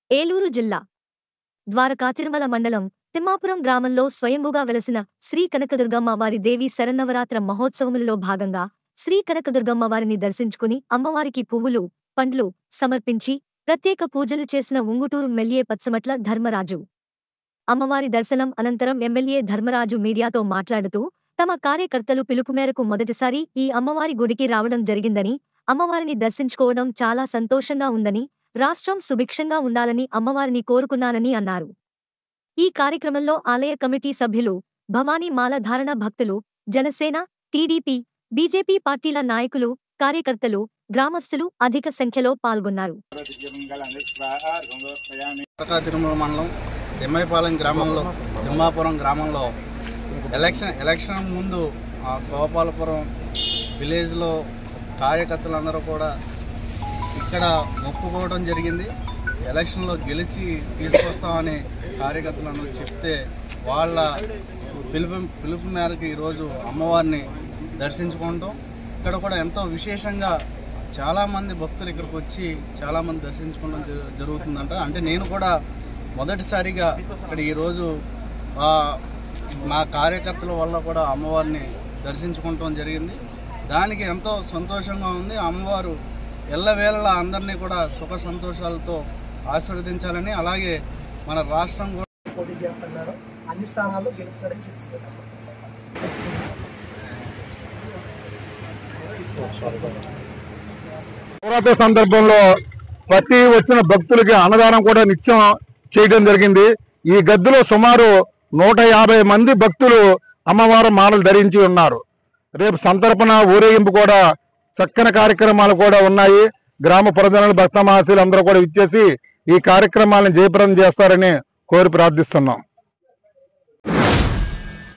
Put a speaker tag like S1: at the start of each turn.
S1: ఏలూరు జిల్లా ద్వారకా తిరుమల మండలం తిమ్మాపురం గ్రామంలో స్వయంభుగా వెలసిన శ్రీ కనకదుర్గమ్మ వారి దేవి శరన్నవరాత్ర మహోత్సవములలో భాగంగా శ్రీ కనకదుర్గమ్మ వారిని దర్శించుకుని అమ్మవారికి పువ్వులు పండ్లు సమర్పించి ప్రత్యేక పూజలు చేసిన ఉంగుటూరు మెల్యే పచ్చమట్ల ధర్మరాజు అమ్మవారి దర్శనం అనంతరం ఎమ్మెల్యే ధర్మరాజు మీడియాతో మాట్లాడుతూ తమ కార్యకర్తలు పిలుపు మేరకు మొదటిసారి ఈ అమ్మవారి గుడికి రావడం జరిగిందని అమ్మవారిని దర్శించుకోవడం చాలా సంతోషంగా ఉందని రాష్ట్రం సుభిక్షంగా ఉండాలని అమ్మవారిని కోరుకున్నానని అన్నారు ఈ కార్యక్రమంలో ఆలయ కమిటీ సభ్యులు భవానీ మాలధారణ భక్తులు జనసేన టీడీపీ బీజేపీ పార్టీల నాయకులు కార్యకర్తలు గ్రామస్తులు అధిక సంఖ్యలో పాల్గొన్నారు
S2: ద్వారకా తిరుమల మండలం తిమ్మైపాలెం గ్రామంలో తిమ్మాపురం గ్రామంలో ఎలక్షన్ ఎలక్షన్ ముందు ఆ గోపాలపురం విలేజ్లో కార్యకర్తలందరూ కూడా ఇక్కడ ఒప్పుకోవడం జరిగింది ఎలక్షన్లో గెలిచి తీసుకొస్తామని కార్యకర్తలను చెప్తే వాళ్ళ పిలుపు పిలుపు మేరకు ఈరోజు అమ్మవారిని దర్శించుకుంటాం ఇక్కడ కూడా ఎంతో విశేషంగా చాలామంది భక్తులు ఇక్కడికి వచ్చి చాలామంది దర్శించుకోవడం జరు- జరుగుతుందంట అంటే నేను కూడా మొదటిసారిగా ఇక్కడ ఈరోజు ఆ, నా కార్యకర్తల వల్ల కూడా అమ్మవారిని దర్శించుకుంటాం జరిగింది దానికి ఎంతో సంతోషంగా ఉంది అమ్మవారు ఎల్లవేళలా అందరినీ కూడా సుఖ సంతోషాలతో ఆశీర్వదించాలని అలాగే మన రాష్ట్రం కూడా
S3: పోటీ చేస్తున్నారు అన్ని స్థానాల్లో గెలుపుతాడని చెప్తున్నారు
S4: నవరాత్రి సందర్భంలో ప్రతి వచ్చిన భక్తులకి అన్నదానం కూడా నిత్యం చేయడం జరిగింది ఈ గద్దులో సుమారు నూట యాభై మంది భక్తులు అమ్మవారి మాలలు ధరించి ఉన్నారు రేపు సంతర్పణ ఊరేగింపు కూడా చక్కని కార్యక్రమాలు కూడా ఉన్నాయి గ్రామ ప్రజలు భక్త మహాశీలు అందరూ కూడా ఇచ్చేసి ఈ కార్యక్రమాలను జయప్రదం చేస్తారని కోరి ప్రార్థిస్తున్నాం